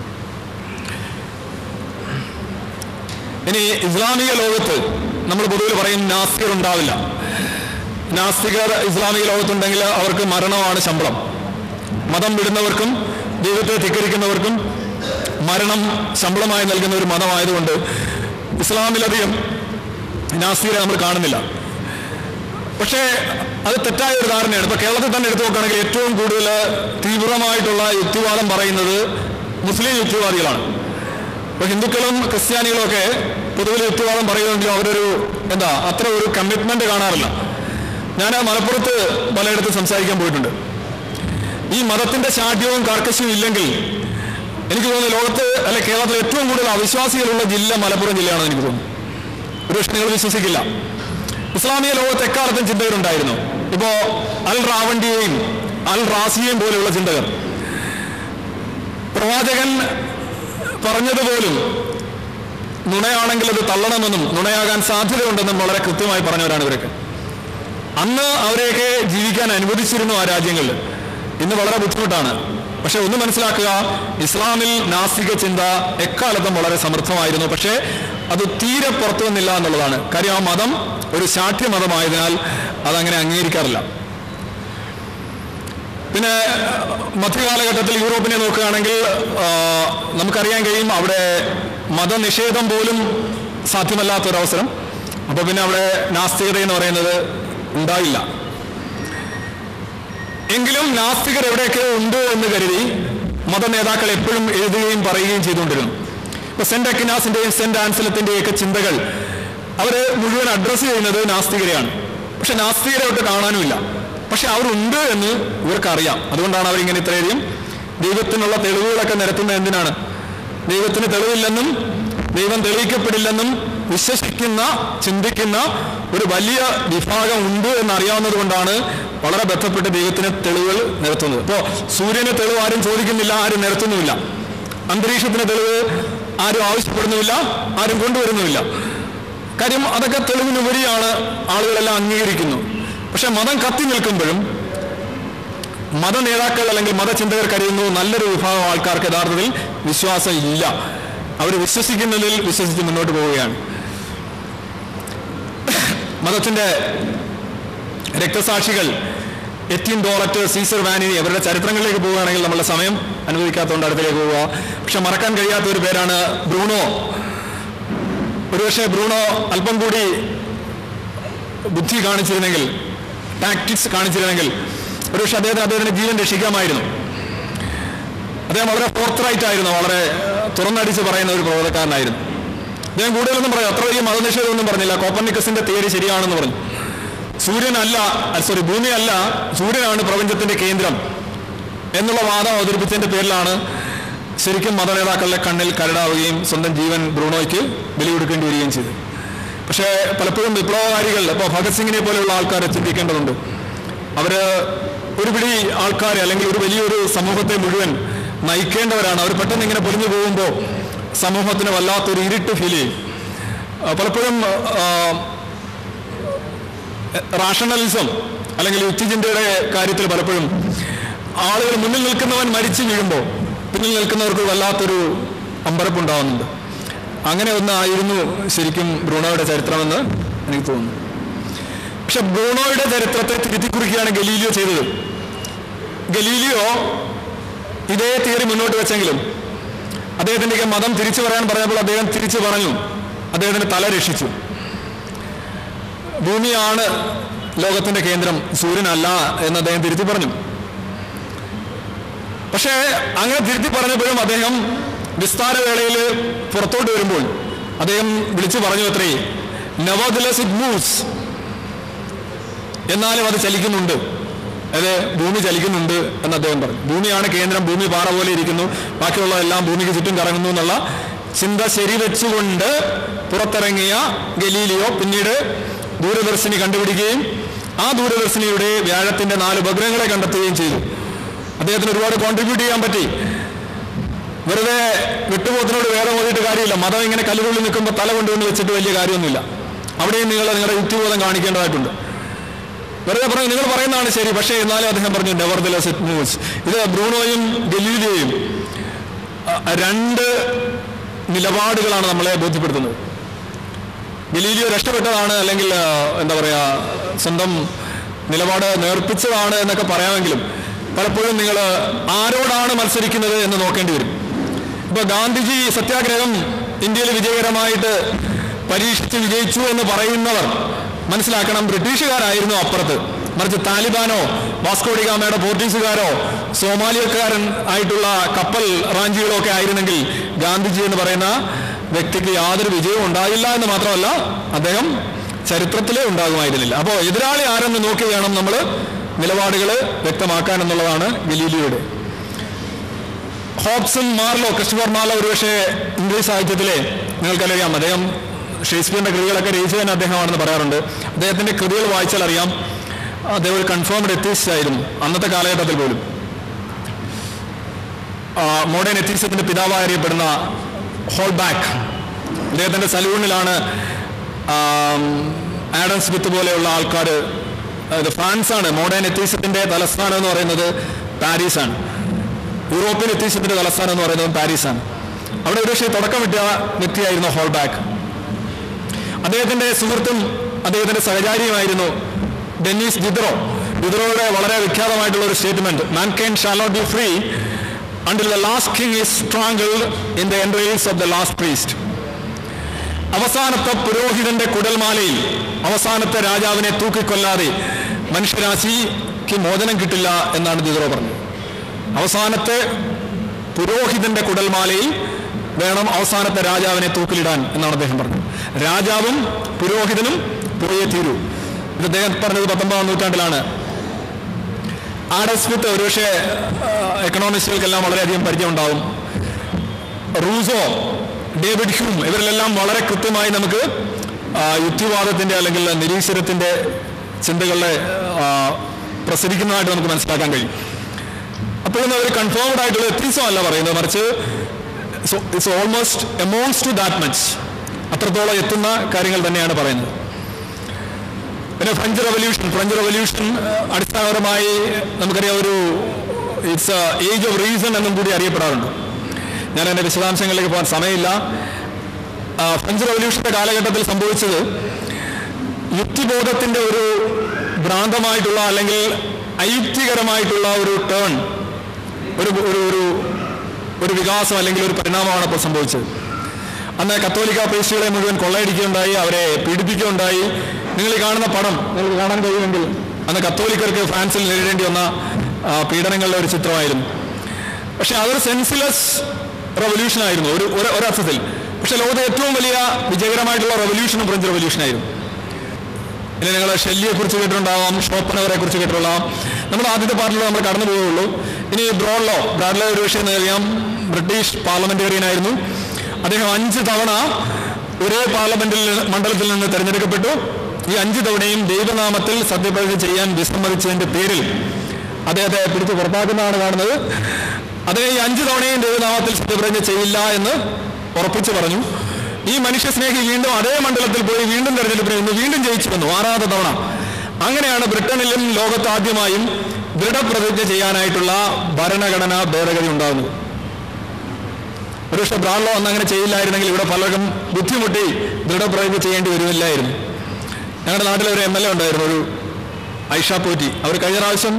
ഇനി ഇസ്ലാമിക ലോകത്ത് നമ്മൾ പൊതുവിൽ പറയും നാസ്തികർ ഉണ്ടാവില്ല നാസ്തികർ ഇസ്ലാമിക ലോകത്തുണ്ടെങ്കിൽ അവർക്ക് മരണമാണ് ശമ്പളം മതം വിടുന്നവർക്കും ദൈവത്തെ ധിക്കരിക്കുന്നവർക്കും മരണം ശമ്പളമായി നൽകുന്ന ഒരു മതമായതുകൊണ്ട് ഇസ്ലാമിലധികം നാസ്തികരെ നമ്മൾ കാണുന്നില്ല പക്ഷേ അത് തെറ്റായ ഒരു ധാരണയാണ് ഇപ്പൊ കേരളത്തിൽ തന്നെ എടുത്തു നോക്കുകയാണെങ്കിൽ ഏറ്റവും കൂടുതൽ തീവ്രമായിട്ടുള്ള യുക്തിവാദം പറയുന്നത് മുസ്ലിം യുക്തിവാദികളാണ് ഇപ്പൊ ഹിന്ദുക്കളും ക്രിസ്ത്യാനികളും ഒക്കെ പൊതുവിൽ യുക്തിവാദം പറയുമെങ്കിലും അവരൊരു എന്താ അത്ര ഒരു കമ്മിറ്റ്മെന്റ് കാണാറില്ല ഞാൻ മലപ്പുറത്ത് പലയിടത്ത് സംസാരിക്കാൻ പോയിട്ടുണ്ട് ഈ മതത്തിന്റെ ശാഠ്യവും കാർക്കശ്യവും ഇല്ലെങ്കിൽ എനിക്ക് തോന്നുന്നു ലോകത്ത് അല്ലെ കേരളത്തിൽ ഏറ്റവും കൂടുതൽ അവിശ്വാസികളുള്ള ജില്ല മലപ്പുറം ജില്ലയാണെന്ന് എനിക്ക് തോന്നുന്നു ഒരുപക്ഷെ നിങ്ങൾ വിശ്വസിക്കില്ല ഇസ്ലാമിക ലോകത്ത് എക്കാലത്തും ചിന്തകരുണ്ടായിരുന്നു ഇപ്പോ അൽ റാവണ്ടിയെയും അൽ റാസിയെയും പോലെയുള്ള ചിന്തകർ പ്രവാചകൻ പറഞ്ഞതുപോലും നുണയാണെങ്കിൽ അത് തള്ളണമെന്നും നുണയാകാൻ സാധ്യതയുണ്ടെന്നും വളരെ കൃത്യമായി പറഞ്ഞവരാണ് ഇവരൊക്കെ അന്ന് അവരെയൊക്കെ ജീവിക്കാൻ അനുവദിച്ചിരുന്നു ആ രാജ്യങ്ങളിൽ ഇന്ന് വളരെ ബുദ്ധിമുട്ടാണ് പക്ഷെ ഒന്ന് മനസ്സിലാക്കുക ഇസ്ലാമിൽ നാസ്തിക ചിന്ത എക്കാലത്തും വളരെ സമൃദ്ധമായിരുന്നു പക്ഷേ അത് തീരെ പുറത്തു വന്നില്ല എന്നുള്ളതാണ് കാര്യം ആ മതം ഒരു ശാഠ്യ മതമായതിനാൽ അതങ്ങനെ അംഗീകരിക്കാറില്ല പിന്നെ മധ്യകാലഘട്ടത്തിൽ യൂറോപ്പിനെ നോക്കുകയാണെങ്കിൽ ആ, നമുക്കറിയാൻ കഴിയും അവിടെ മതനിഷേധം പോലും സാധ്യമല്ലാത്തൊരവസരം അപ്പോൾ പിന്നെ അവിടെ നാസ്തികത എന്ന് പറയുന്നത് ഉണ്ടായില്ല എങ്കിലും നാസ്തികർ എവിടെയൊക്കെ ഉണ്ട് എന്ന് കരുതി മത നേതാക്കൾ എപ്പോഴും എഴുതുകയും പറയുകയും ചെയ്തുകൊണ്ടിരുന്നു ഇപ്പൊ ഇപ്പൊ സെന്റ് അക്കിനാസിന്റെയും സെന്റ് ആൻസലത്തിന്റെയും ഒക്കെ ചിന്തകൾ അവര് മുഴുവൻ അഡ്രസ്സ് ചെയ്യുന്നത് നാസ്തികരെയാണ് പക്ഷെ നാസ്തികരെ ഒട്ട് കാണാനുമില്ല പക്ഷെ അവരുണ്ട് എന്ന് ഇവർക്കറിയാം അതുകൊണ്ടാണ് അവരിങ്ങനെ ഇത്രയധികം ദൈവത്തിനുള്ള തെളിവുകളൊക്കെ നിരത്തുന്നത് എന്തിനാണ് ദൈവത്തിന് തെളിവില്ലെന്നും ദൈവം തെളിയിക്കപ്പെടില്ലെന്നും വിശ്വസിക്കുന്ന ചിന്തിക്കുന്ന ഒരു വലിയ വിഭാഗം ഉണ്ട് എന്നറിയാവുന്നത് കൊണ്ടാണ് വളരെ ബന്ധപ്പെട്ട് ദൈവത്തിന് തെളിവുകൾ നിരത്തുന്നത് ഇപ്പോൾ സൂര്യന് തെളിവ് ആരും ചോദിക്കുന്നില്ല ആരും നിരത്തുന്നുമില്ല അന്തരീക്ഷത്തിന് തെളിവ് ആരും ആവശ്യപ്പെടുന്നുമില്ല ആരും കൊണ്ടുവരുന്നുമില്ല കാര്യം അതൊക്കെ തെളിവിനുപരിയാണ് ആളുകളെല്ലാം അംഗീകരിക്കുന്നു പക്ഷെ മതം കത്തി നിൽക്കുമ്പോഴും മത നേതാക്കൾ അല്ലെങ്കിൽ മതചിന്തകർ കരുതുന്നു നല്ലൊരു വിഭാഗം ആൾക്കാർക്ക് യഥാർത്ഥത്തിൽ വിശ്വാസം ഇല്ല അവർ വിശ്വസിക്കുന്നതിൽ വിശ്വസിച്ച് മുന്നോട്ട് പോവുകയാണ് മതത്തിന്റെ രക്തസാക്ഷികൾ എറ്റിൻ ഡോററ്റ് സീസർ വാനിനി അവരുടെ ചരിത്രങ്ങളിലേക്ക് പോവുകയാണെങ്കിൽ നമ്മളെ സമയം അനുവദിക്കാത്തതുകൊണ്ട് അടുത്തേക്ക് പോവുക പക്ഷെ മറക്കാൻ കഴിയാത്ത ഒരു പേരാണ് ബ്രൂണോ ഒരുപക്ഷെ ബ്രൂണോ അല്പം കൂടി ബുദ്ധി കാണിച്ചിരുന്നെങ്കിൽ ടാക്ടിക്സ് കാണിച്ചിരുന്നെങ്കിൽ ഒരുപക്ഷെ അദ്ദേഹത്തിന് അദ്ദേഹത്തിന്റെ ജീവൻ രക്ഷിക്കാമായിരുന്നു അദ്ദേഹം വളരെ ഫോർത്ത് ആയിരുന്നു വളരെ തുറന്നടിച്ച് പറയുന്ന ഒരു പ്രബോധക്കാരനായിരുന്നു അദ്ദേഹം കൂടുതലൊന്നും പറയാം അത്ര വലിയ മതനിഷേധമൊന്നും പറഞ്ഞില്ല കോപ്പർനിക്കസിന്റെ തിയറി ശരിയാണെന്ന് പറഞ്ഞു സൂര്യനല്ല സോറി ഭൂമിയല്ല സൂര്യനാണ് പ്രപഞ്ചത്തിന്റെ കേന്ദ്രം എന്നുള്ള വാദം അവതരിപ്പിച്ചതിന്റെ പേരിലാണ് ശരിക്കും മതനേതാക്കളുടെ കണ്ണിൽ കരടാവുകയും സ്വന്തം ജീവൻ ബ്രൂണോയ്ക്ക് ബലി കൊടുക്കേണ്ടി വരികയും ചെയ്തു പക്ഷേ പലപ്പോഴും വിപ്ലവകാരികൾ ഇപ്പോൾ ഭഗത് സിംഗിനെ പോലെയുള്ള ആൾക്കാരെ ചിന്തിക്കേണ്ടതുണ്ട് അവര് ഒരു പിടി ആൾക്കാരെ അല്ലെങ്കിൽ ഒരു വലിയൊരു സമൂഹത്തെ മുഴുവൻ നയിക്കേണ്ടവരാണ് അവർ പെട്ടെന്ന് ഇങ്ങനെ പൊളിഞ്ഞു പോകുമ്പോൾ സമൂഹത്തിന് വല്ലാത്തൊരു ഇരുട്ട് ഫീൽ ചെയ്യും ആ, പലപ്പോഴും ആ, റാഷണലിസം അല്ലെങ്കിൽ യുക്തിചിന്തയുടെ കാര്യത്തിൽ പലപ്പോഴും ആളുകൾ മുന്നിൽ നിൽക്കുന്നവൻ മരിച്ചു വീഴുമ്പോൾ പിന്നിൽ നിൽക്കുന്നവർക്ക് വല്ലാത്തൊരു അമ്പരപ്പുണ്ടാവുന്നുണ്ട് അങ്ങനെ ഒന്നായിരുന്നു ശരിക്കും ബ്രൂണോയുടെ ചരിത്രമെന്ന് എനിക്ക് തോന്നുന്നു പക്ഷെ ബ്രൂണോയുടെ ചരിത്രത്തെ തിരുത്തി കുറിക്കുകയാണ് ഗലീലിയോ ചെയ്തത് ഗലീലിയോ ഇതേ തിയറി മുന്നോട്ട് വെച്ചെങ്കിലും അദ്ദേഹത്തിൻ്റെയൊക്കെ മതം തിരിച്ചു പറയാൻ പറഞ്ഞപ്പോൾ അദ്ദേഹം തിരിച്ചു പറഞ്ഞു അദ്ദേഹത്തിന് തല രക്ഷിച്ചു ഭൂമിയാണ് ലോകത്തിന്റെ കേന്ദ്രം സൂര്യനല്ല എന്ന് അദ്ദേഹം തിരുത്തി പറഞ്ഞു പക്ഷേ അങ്ങനെ തിരുത്തി പറഞ്ഞപ്പോഴും അദ്ദേഹം വിസ്താരവേളയിൽ പുറത്തോട്ട് വരുമ്പോൾ അദ്ദേഹം വിളിച്ചു പറഞ്ഞു അത്രേ നവോദിലസ് ഇറ്റ് മൂവ്സ് എന്നാലും അത് ചലിക്കുന്നുണ്ട് അത് ഭൂമി ചലിക്കുന്നുണ്ട് എന്ന് അദ്ദേഹം പറഞ്ഞു ഭൂമിയാണ് കേന്ദ്രം ഭൂമി പാറ പോലെ ഇരിക്കുന്നു ബാക്കിയുള്ളതെല്ലാം ഭൂമിക്ക് ചുറ്റും കറങ്ങുന്നു എന്നുള്ള ചിന്ത ശരിവെച്ചുകൊണ്ട് പുറത്തിറങ്ങിയ ഗലീലിയോ പിന്നീട് ദൂരദർശിനി കണ്ടുപിടിക്കുകയും ആ ദൂരദർശിനിയുടെ വ്യാഴത്തിന്റെ നാല് ഉപഗ്രഹങ്ങളെ കണ്ടെത്തുകയും ചെയ്തു അദ്ദേഹത്തിന് ഒരുപാട് കോൺട്രിബ്യൂട്ട് ചെയ്യാൻ പറ്റി വെറുതെ വിട്ടുപോത്തിനോട് വേറെ ഓടിയിട്ട് കാര്യമില്ല മതം ഇങ്ങനെ കല്ലുകളിൽ നിൽക്കുമ്പോൾ തല കൊണ്ടുവന്ന് വെച്ചിട്ട് വലിയ കാര്യമൊന്നുമില്ല അവിടെയും നിങ്ങൾ നിങ്ങളുടെ യുക്തിബോധം കാണിക്കേണ്ടതായിട്ടുണ്ട് വെറുതെ പറഞ്ഞു നിങ്ങൾ പറയുന്നതാണ് ശരി പക്ഷേ എന്നാലും അദ്ദേഹം പറഞ്ഞു nevertheless it moves ഇത് ബ്രൂണോയും ഗലീലിയോയും അ, രണ്ട് നിലപാടുകളാണ് നമ്മളെ ബോധ്യപ്പെടുത്തുന്നത് ഗലീലിയോ രക്ഷപ്പെട്ടതാണ് അല്ലെങ്കിൽ ആ, എന്താ പറയാ സ്വന്തം നിലപാട് നേർപ്പിച്ചതാണ് എന്നൊക്കെ പറയാമെങ്കിലും പലപ്പോഴും നിങ്ങൾ ആരോടാണ് മത്സരിക്കുന്നത് എന്ന് നോക്കേണ്ടി വരും ഇപ്പൊ ഗാന്ധിജി സത്യാഗ്രഹം ഇന്ത്യയിൽ വിജയകരമായിട്ട് പരീക്ഷിച്ച് വിജയിച്ചു എന്ന് പറയുന്നവർ മനസ്സിലാക്കണം ബ്രിട്ടീഷുകാരായിരുന്നു അപ്പുറത്ത് മറിച്ച് താലിബാനോ വാസ്കോഡിഗാമയുടെ പോർട്ടീസുകാരോ സോമാലിയക്കാരൻ ആയിട്ടുള്ള കപ്പൽ റാഞ്ചികളോ ഒക്കെ ആയിരുന്നെങ്കിൽ ഗാന്ധിജി എന്ന് പറയുന്ന വ്യക്തിക്ക് യാതൊരു വിജയവും ഉണ്ടായില്ല എന്ന് മാത്രമല്ല അദ്ദേഹം ചരിത്രത്തിലേ ഉണ്ടാകുമായിരുന്നില്ല അപ്പോൾ എതിരാളി ആരെന്ന് നോക്കി വേണം നമ്മൾ നിലപാടുകൾ വ്യക്തമാക്കാൻ എന്നുള്ളതാണ് ഗലീലിയോയുടെ ഹോബ്സും മാർലോ ക്രിസ്റ്റഫർ മാർലോ ഒരുപക്ഷെ ഇംഗ്ലീഷ് സാഹിത്യത്തിലെ നിങ്ങൾക്കറിയാം അദ്ദേഹം ഷേക്സ്പിയറിന്റെ കൃതികളൊക്കെ രചിച്ചതിന് അദ്ദേഹമാണെന്ന് പറയാറുണ്ട് അദ്ദേഹത്തിന്റെ കൃതികൾ വായിച്ചാൽ അറിയാം അദ്ദേഹം ഒരു കൺഫേംഡ് എത്തീസ്റ്റ് ആയിരുന്നു അന്നത്തെ കാലഘട്ടത്തിൽ പോലും മോഡേൺ എത്തീസത്തിന്റെ പിതാവായി അറിയപ്പെടുന്ന ഹോൾബാക്ക് അദ്ദേഹത്തിന്റെ സലൂണിലാണ് ആഡം സ്മിത്ത് പോലെയുള്ള ആൾക്കാർ ഇത് ഫ്രാൻസാണ് മോഡേൺ എത്തീസത്തിന്റെ തലസ്ഥാനം എന്ന് പറയുന്നത് പാരീസാണ് യൂറോപ്യൻ എത്തീസത്തിന്റെ തലസ്ഥാനം എന്ന് പറയുന്നത് പാരീസാണ് അവിടെ ഒരുപക്ഷെ തുടക്കമിട്ട വ്യക്തിയായിരുന്നു ഹോൾബാക്ക് അദ്ദേഹത്തിന്റെ സുഹൃത്തും അദ്ദേഹത്തിന്റെ സഹചാരിയുമായിരുന്നു ഡെന്നീസ് ഡിദ്രോ ഡിദ്രോയുടെ വളരെ വിഖ്യാതമായിട്ടുള്ള ഒരു statement man can shall not be free until the last king is strangled in the entrails of the last priest അവസാനത്തെ പുരോഹിതന്റെ കുടൽമാലയിൽ അവസാനത്തെ രാജാവിനെ തൂക്കിക്കൊല്ലാതെ മനുഷ്യരാശിക്ക് മോചനം കിട്ടില്ല എന്നാണ് ദിദ്രോ പറഞ്ഞത് അവസാനത്തെ പുരോഹിതന്റെ കുടൽമാലയിൽ വേണം അവസാനത്തെ രാജാവിനെ തൂക്കിലിടാൻ എന്നാണ് അദ്ദേഹം പറഞ്ഞത് രാജാവും പുരോഹിതനും പോയേ തീരൂ ഇത് അദ്ദേഹം പറഞ്ഞത് പത്തൊമ്പതാം നൂറ്റാണ്ടിലാണ് ആഡം സ്മിത്ത് ഒരുപക്ഷെ എക്കണോമിസ്റ്റുകൾക്കെല്ലാം വളരെയധികം പരിചയമുണ്ടാവും റൂസോ ഡേവിഡ് ഹ്യൂം ഇവരിലെല്ലാം വളരെ കൃത്യമായി നമുക്ക് ആ, യുക്തിവാദത്തിന്റെ അല്ലെങ്കിൽ നിരീശ്വരത്തിന്റെ ചിന്തകളെ ആ, പ്രസരിക്കുന്നതായിട്ട് നമുക്ക് മനസ്സിലാക്കാൻ കഴിയും അപ്പോഴൊന്നും അവർ കൺഫേംഡ് ആയിട്ടുള്ള എത്തിസം അല്ല പറയുന്നത് മറിച്ച് it's almost amounts to that much അത്രത്തോളം എത്തുന്ന കാര്യങ്ങൾ തന്നെയാണ് പറയുന്നത് പിന്നെ ഫ്രഞ്ച് റവല്യൂഷൻ ഫ്രഞ്ച് റവല്യൂഷൻ അടിസ്ഥാനപരമായി നമുക്കറിയാം ഒരു ഇറ്റ്സ് ഏജ് ഓഫ് റീസൺ എന്നും കൂടി അറിയപ്പെടാറുണ്ട് ഞാൻ എൻ്റെ വിശദാംശങ്ങളിലേക്ക് പോകാൻ സമയമില്ല ആ, ഫ്രഞ്ച് റവല്യൂഷന്റെ കാലഘട്ടത്തിൽ സംഭവിച്ചത് യുക്തിബോധത്തിന്റെ ഒരു ഭ്രാന്തമായിട്ടുള്ള അല്ലെങ്കിൽ അയുക്തികരമായിട്ടുള്ള ഒരു ടേൺ ഒരു ഒരു ഒരു ഒരു വികാസം അല്ലെങ്കിൽ ഒരു പരിണാമമാണ് ഇപ്പോൾ സംഭവിച്ചത് അന്ന് കത്തോലിക്ക പേശികളെ മുഴുവൻ കൊള്ളയടിക്കുകയുണ്ടായി അവരെ പീഡിപ്പിക്കുകയുണ്ടായി നിങ്ങൾ ഈ കാണുന്ന പടം നിങ്ങൾക്ക് കാണാൻ കഴിയുമെങ്കിൽ അന്ന് കത്തോലിക്കർക്ക് ഫ്രാൻസിൽ നേരിടേണ്ടി വന്ന ആ, പീഡനങ്ങളുടെ ഒരു ചിത്രമായിരുന്നു പക്ഷെ അതൊരു സെൻസിലെസ് റവല്യൂഷൻ ആയിരുന്നു ഒരു ഒരു- ഒരർത്ഥത്തിൽ പക്ഷെ ലോകത്തെ ഏറ്റവും വലിയ വിജയകരമായിട്ടുള്ള റവല്യൂഷനും ഫ്രഞ്ച് റവല്യൂഷനായിരുന്നു ഇനി നിങ്ങൾ ഷെല്ലിയെ കുറിച്ച് കേട്ടിട്ടുണ്ടാവാം ഷോപ്പനവരെ കുറിച്ച് കേട്ടിട്ടുണ്ടാവാം നമ്മുടെ ആദ്യത്തെ പാർട്ടിലൂടെ നമ്മൾ കടന്നു പോവുള്ളൂ ഇനി ബ്രോഡ്ലോ ബ്രാഡ്ലോ ഒരു വിഷയം അറിയാം ബ്രിട്ടീഷ് പാർലമെന്റേറിയൻ ആയിരുന്നു അദ്ദേഹം അഞ്ച് തവണ ഒരേ പാർലമെന്റിൽ നിന്ന്- മണ്ഡലത്തിൽ നിന്ന് തെരഞ്ഞെടുക്കപ്പെട്ടു ഈ അഞ്ച് തവണയും ദൈവനാമത്തിൽ സത്യപ്രതിജ്ഞ ചെയ്യാൻ വിസമ്മതിച്ചതിന്റെ പേരിൽ അദ്ദേഹത്തെ പിടിച്ച് പുറത്താക്കുന്നതാണ് കാണുന്നത് അദ്ദേഹം ഈ അഞ്ച് തവണയും ദൈവനാമത്തിൽ സത്യപ്രതിജ്ഞ ചെയ്യില്ല എന്ന് ഉറപ്പിച്ചു പറഞ്ഞു ഈ മനുഷ്യ സ്നേഹി വീണ്ടും അതേ മണ്ഡലത്തിൽ പോയി വീണ്ടും തെരഞ്ഞെടുപ്പിന് നിന്ന് വീണ്ടും ജയിച്ചു വന്നു ആറാമത്തെ തവണ അങ്ങനെയാണ് ബ്രിട്ടനിലും ലോകത്ത് ആദ്യമായും ദൃഢപ്രതിജ്ഞ ചെയ്യാനായിട്ടുള്ള ഭരണഘടനാ ഭേദഗതി ഉണ്ടാകുന്നത് ഒരുപക്ഷെ ബ്രാഡ്ലോ അന്ന് അങ്ങനെ ചെയ്യില്ലായിരുന്നെങ്കിൽ ഇവിടെ പലർക്കും ബുദ്ധിമുട്ടി ദൃഢപ്രതിജ്ഞ ചെയ്യേണ്ടി വരുമില്ലായിരുന്നു ഞങ്ങളുടെ നാട്ടിൽ ഒരു എം എൽ എ ഉണ്ടായിരുന്നു ഒരു ഐഷ പോറ്റി അവർ കഴിഞ്ഞ പ്രാവശ്യം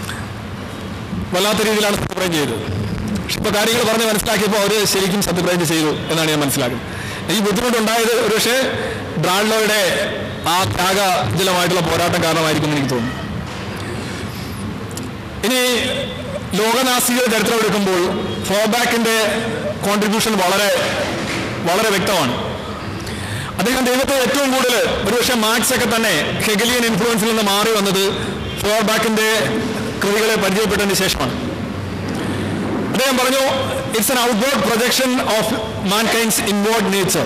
വല്ലാത്ത രീതിയിലാണ് സത്യപ്രതിജ്ഞ ചെയ്തത് പക്ഷെ ഇപ്പോൾ കാര്യങ്ങൾ പറഞ്ഞ് മനസ്സിലാക്കിയപ്പോൾ അവർ ശരിക്കും സത്യപ്രതിജ്ഞ ചെയ്തു എന്നാണ് ഞാൻ മനസ്സിലാക്കുന്നത് ഈ ബുദ്ധിമുട്ടുണ്ടായത് ഒരുപക്ഷെ ബ്രാഡ്ലോയുടെ ആ ത്യാഗജലമായിട്ടുള്ള പോരാട്ടം കാരണമായിരിക്കും എന്ന് എനിക്ക് തോന്നുന്നു ഇനി ലോകനാസിക ചരിത്രം എടുക്കുമ്പോൾ ഫോബാക്കിന്റെ കോൺട്രിബ്യൂഷൻ വളരെ വളരെ വ്യക്തമാണ് അദ്ദേഹം ദൈവത്തെ ഏറ്റവും കൂടുതൽ ഒരുപക്ഷെ മാർക്സ് ഒക്കെ തന്നെ ഹെഗലിയൻ ഇൻഫ്ലുവൻസിൽ നിന്ന് മാറി വന്നത് ഫോർബാക്കിന്റെ കൃതികളെ പരിചയപ്പെട്ടതിന് ശേഷമാണ് അദ്ദേഹം പറഞ്ഞു it's an outward projection of mankind's inward nature